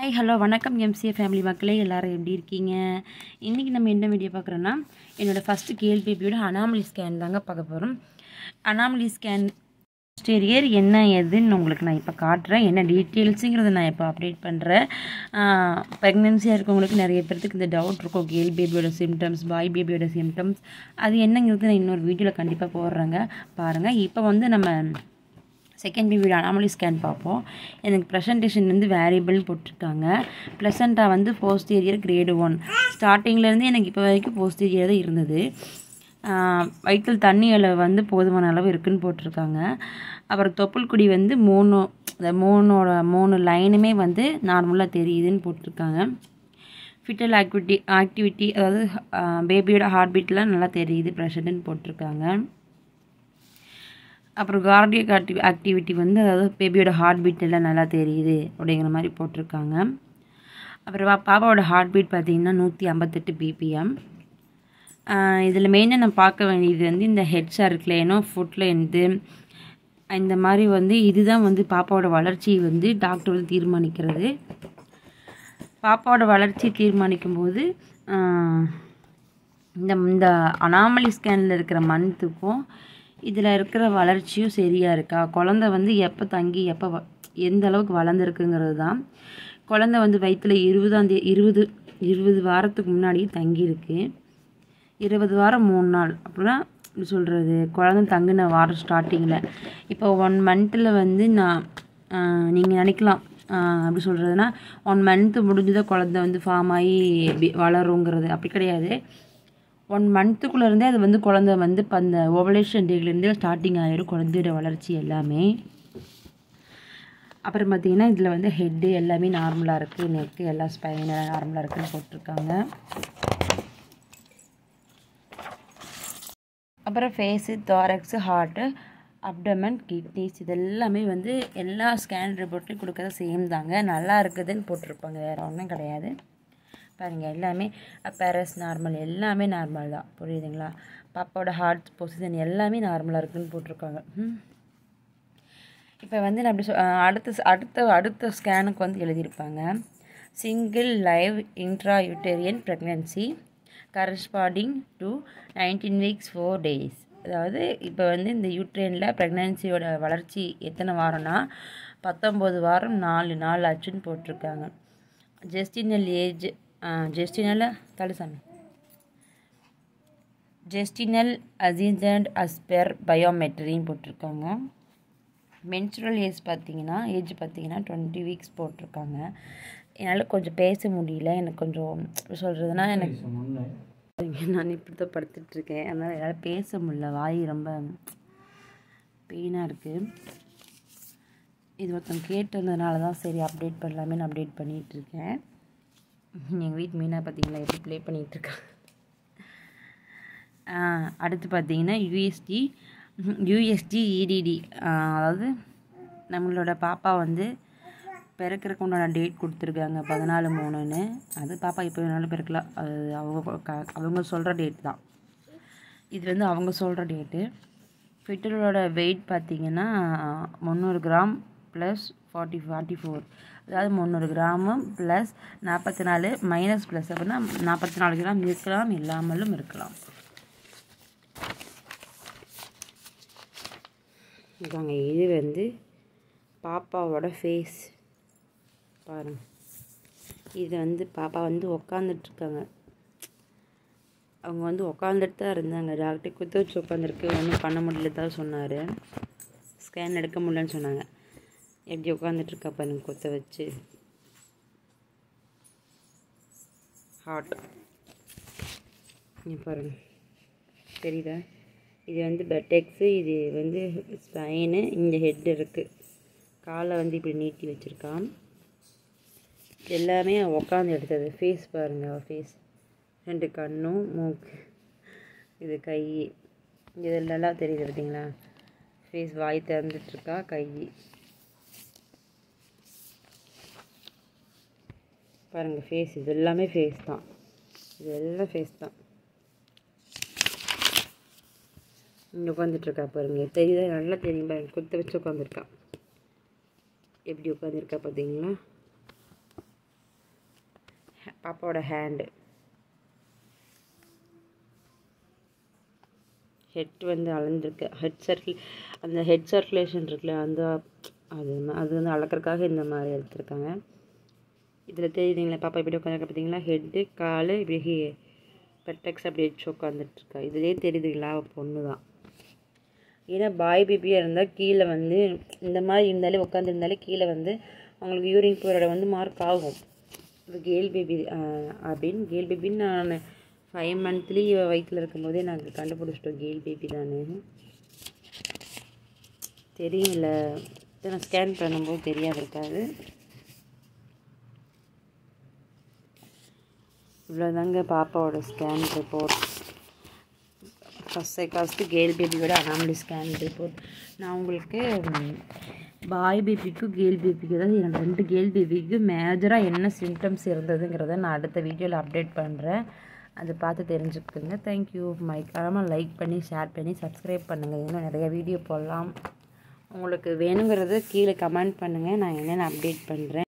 hi hello வணக்கம் MCA family மக்களே எல்லாரும் எப்படி இருக்கீங்க இன்றைக்கி நம்ம என்ன வீடியோ பார்க்குறோன்னா என்னோடய ஃபஸ்ட்டு கேள் பேபியோட அனாமலி ஸ்கேன் தாங்க பார்க்க போகிறோம் அனாமலி ஸ்கேன் ஸ்டேரியர் என்ன எதுன்னு உங்களுக்கு நான் இப்போ காட்டுறேன் என்ன டீட்டெயில்ஸுங்கிறத நான் இப்போ அப்டேட் பண்ணுறேன் ப்ரெக்னென்சியாக இருக்கவங்களுக்கு நிறைய பேர்த்துக்கு இந்த டவுட் இருக்கும் கேர்ள் பேபியோட சிம்டம்ஸ் பாய் பேபியோட சிம்டம்ஸ் அது என்னங்கிறது நான் இன்னொரு வீடியோவில் கண்டிப்பாக போடுறேங்க பாருங்கள் இப்போ வந்து நம்ம செகண்ட் பேபியோட அனாமலி ஸ்கேன் பார்ப்போம் எனக்கு ப்ரெசன்டேஷன் வந்து வேரியபிள்னு போட்டிருக்காங்க ப்ளசண்ட்டாக வந்து போஸ்டீரியர் கிரேடு ஒன் ஸ்டார்டிங்லேருந்து எனக்கு இப்போ வரைக்கும் போஸ்டீரியர் தான் இருந்தது வயிற்றில் தண்ணி அளவு வந்து போதுமான அளவு இருக்குன்னு போட்டிருக்காங்க அப்புறம் தொப்புள் குடி வந்து மூணு இந்த மூணோட மூணு லைனுமே வந்து நார்மலாக தெரியுதுன்னு போட்டிருக்காங்க ஃபிட்டல் ஆக்டிவிட்டி ஆக்டிவிட்டி அதாவது பேபியோட ஹார்ட் பீட்லாம் நல்லா தெரியுது ப்ரெஷர்னு போட்டிருக்காங்க அப்புறம் கார்டியக் ஆக்டிவி ஆக்டிவிட்டி வந்து அதாவது பேபியோட ஹார்ட் பீட் எல்லாம் நல்லா தெரியுது அப்படிங்கிற மாதிரி போட்டிருக்காங்க அப்புறம் பாப்பாவோட ஹார்ட் பீட் பார்த்திங்கன்னா நூற்றி ஐம்பத்தெட்டு பிபிஎம் இதில் மெயினாக நான் பார்க்க வேண்டியது வந்து இந்த ஹெட் சர்க்கிளேனோ ஃபுட்டில் இருந்து இந்த மாதிரி வந்து இதுதான் வந்து பாப்பாவோட வளர்ச்சி வந்து டாக்டர் வந்து தீர்மானிக்கிறது பாப்பாவோட வளர்ச்சி தீர்மானிக்கும் போது இந்த இந்த அனாமலி ஸ்கேனில் இருக்கிற மந்த்துக்கும் இதில் இருக்கிற வளர்ச்சியும் சரியாக இருக்கா குழந்த வந்து எப்போ தங்கி எப்போ வ எந்த அளவுக்கு வளர்ந்துருக்குங்கிறது தான் குழந்த வந்து வயிற்றில் இருபதாந்தே இருபது இருபது வாரத்துக்கு முன்னாடி தங்கியிருக்கு இருபது வாரம் மூணு நாள் அப்படின்னா எப்படி சொல்கிறது குழந்த தங்கின வாரம் ஸ்டார்டிங்கில் இப்போ ஒன் மந்த்தில் வந்து நான் நீங்கள் நினைக்கலாம் அப்படி சொல்கிறதுனா ஒன் மந்த்து முடிஞ்சுதான் குழந்த வந்து ஃபார்ம் ஆகி வளருங்கிறது அப்படி கிடையாது ஒன் மந்த்துக்குள்ளே இருந்தே அது வந்து குழந்த வந்து இப்போ அந்த ஓவலேஷன் டேலேருந்தே ஸ்டார்டிங் ஆகிடும் குழந்தையோட வளர்ச்சி எல்லாமே அப்புறம் பார்த்திங்கன்னா இதில் வந்து ஹெட்டு எல்லாமே நார்மலாக இருக்குது நெக்கு எல்லா ஸ்பைன் எல்லாம் நார்மலாக இருக்குன்னு போட்டிருக்காங்க அப்புறம் face thorax heart abdomen kidneys இது எல்லாமே வந்து எல்லா ஸ்கேன் ரிப்போர்ட்லையும் கொடுக்குறது சேம் தாங்க நல்லா இருக்குதுன்னு போட்டிருப்பாங்க வேறு ஒன்றும் கிடையாது பாருங்கள் எல்லாமே பேரஸ் நார்மல் எல்லாமே நார்மல் தான் புரியுதுங்களா பாப்பாவோட ஹார்ட் பொசிஷன் எல்லாமே நார்மலாக இருக்குதுன்னு போட்டிருக்காங்க இப்போ வந்து நான் அப்படி சொ அடுத்த அடுத்த அடுத்த ஸ்கேனுக்கு வந்து எழுதியிருப்பாங்க single live intra uterine pregnancy corresponding to nineteen weeks four days அதாவது இப்போ வந்து இந்த யூட்ரெயினில் ப்ரெக்னென்சியோட வளர்ச்சி எத்தனை வாரம்னா பத்தொம்போது வாரம் நாலு நாள் ஆச்சுன்னு போட்டிருக்காங்க ஜெஸ்டினல் ஏஜ் ஜெஸ்டினல் தலுசாமி ஜெஸ்டினல் அசிஜண்ட் அஸ்பெர் பயோமெட்ரின்னு போட்டிருக்காங்க மென்சுரல் ஏஜ் பார்த்தீங்கன்னா ஏஜ் பார்த்தீங்கன்னா டுவெண்ட்டி வீக்ஸ் போட்டிருக்காங்க என்னால் கொஞ்சம் பேச முடியல எனக்கு கொஞ்சம் சொல்கிறதுனா எனக்கு நான் இப்படி தான் படுத்துட்ருக்கேன் அதனால் என்னால் பேச முடியல வாய் ரொம்ப பெயினாக இருக்குது இது ஒருத்தன் கேட்டிருந்ததுனால தான் சரி அப்டேட் பண்ணலாமே அப்டேட் பண்ணிகிட்ருக்கேன் எங்கள் வீட்டு மீனாக பார்த்தீங்களா எப்படி ப்ளே பண்ணிகிட்ருக்காங்க அடுத்து பார்த்தீங்கன்னா யூஎஸ்டி யூஎஸ்டி இடிடி அதாவது நம்மளோட பாப்பா வந்து பிறக்கிறதுக்கு உண்டான டேட் கொடுத்துருக்காங்க பதினாலு மூணுன்னு அது பாப்பா இப்போ வேணாலும் பிறக்கலாம் அது அவங்க அவங்க சொல்கிற டேட் தான் இது வந்து அவங்க சொல்கிற டேட்டு ஃபிட்டலோட வெயிட் பார்த்திங்கன்னா முந்நூறு gram plus forty forty four அதாவது முந்நூறு கிராமும் ப்ளஸ் நாற்பத்தி நாலு மைனஸ் ப்ளஸ் அப்படின்னா நாற்பத்தி நாலு கிராம் இருக்கலாம் இல்லாமலும் இருக்கலாம் இதாங்க இது வந்து பாப்பாவோட ஃபேஸ் பாருங்க இது வந்து பாப்பா வந்து உக்காந்துட்ருக்காங்க அவங்க வந்து உக்காந்துட்டு தான் இருந்தாங்க டாக்டர் குத்த வச்சு உட்காந்துருக்கு ஒன்றும் பண்ண முடியல தான் சொன்னார் ஸ்கேன் எடுக்க முடியலன்னு சொன்னாங்க எப்படி உட்காந்துட்ருக்கா பாருங்க குத்த வச்சு ஹாட் பாருங்க தெரியுதா இது வந்து பெட்டெக்ஸு இது வந்து ஸ்பைனு இங்கே ஹெட் இருக்குது காலை வந்து இப்படி நீட்டி வச்சுருக்கான் எல்லாமே உக்காந்து எடுத்தது ஃபேஸ் பாருங்கள் ஃபேஸ் ரெண்டு கண்ணும் மூக்கு இது கை இதெல்லாம் தெரியுது பார்த்தீங்களா ஃபேஸ் வாய் திறந்துட்டுருக்கா கை பாருங்கள் ஃபேஸ் இது எல்லாமே ஃபேஸ் தான் இது எல்லாம் ஃபேஸ் தான் இங்கே உட்காந்துட்ருக்கா பாருங்க தெரியுதா நல்லா தெரியும் பாருங்க குத்த வச்சு உட்காந்துருக்கா எப்படி உட்காந்துருக்கா பார்த்தீங்களா பாப்பாவோட ஹேண்டு ஹெட் வந்து அளந்துருக்கு ஹெட் சர்க்கிள் அந்த ஹெட் சர்க்குலேஷன் இருக்குல்ல அந்த அது அது வந்து அளக்கறதுக்காக இந்த மாதிரி எடுத்திருக்காங்க இதில் தெரியுதுங்களா பாப்பா இப்படி உட்காந்துருக்க பார்த்தீங்களா ஹெட்டு கால் இப்படி ஹி பெட்டெக்ஸ் அப்படி வச்சு உட்காந்துட்ருக்கா இதுலேயே தெரியுதுங்களா அவள் பொண்ணு தான் ஏன்னா பாய் பேபியாக இருந்தால் கீழே வந்து இந்த மாதிரி இருந்தாலே உட்காந்துருந்தாலே கீழே வந்து அவங்களுக்கு யூரின் போகிறோட வந்து மார்க் ஆகும் இப்போ கேர்ள் பேபி அப்படின்னு கேர்ள் பேபின்னு நான் ஃபைவ் மந்த்லி வயிற்றில் இருக்கும்போதே நாங்கள் கண்டுபிடிச்சிட்டோம் கேர்ள் பேபி தானே தெரியல நான் ஸ்கேன் பண்ணும்போது தெரியாது இருக்காது இவ்வளோதாங்க பாப்பாவோட scan report first first girl பேபியோட அனாமலி ஸ்கேன் ரிப்போர்ட் நான் உங்களுக்கு பாய் பேபிக்கும் கேர்ள் பேபிக்கும் அதாவது எனக்கு ரெண்டு கேர்ள் பேபிக்கு மேஜராக என்ன சிம்டம்ஸ் இருந்ததுங்கிறத நான் அடுத்த வீடியோவில் அப்டேட் பண்ணுறேன் அதை பார்த்து தெரிஞ்சுக்கோங்க தேங்க்யூ மைக்காமல் லைக் பண்ணி ஷேர் பண்ணி சப்ஸ்கிரைப் பண்ணுங்கள் இன்னும் நிறைய வீடியோ போடலாம் உங்களுக்கு வேணுங்கிறத கீழே கமெண்ட் பண்ணுங்கள் நான் என்னென்ன அப்டேட் பண்ணுறேன்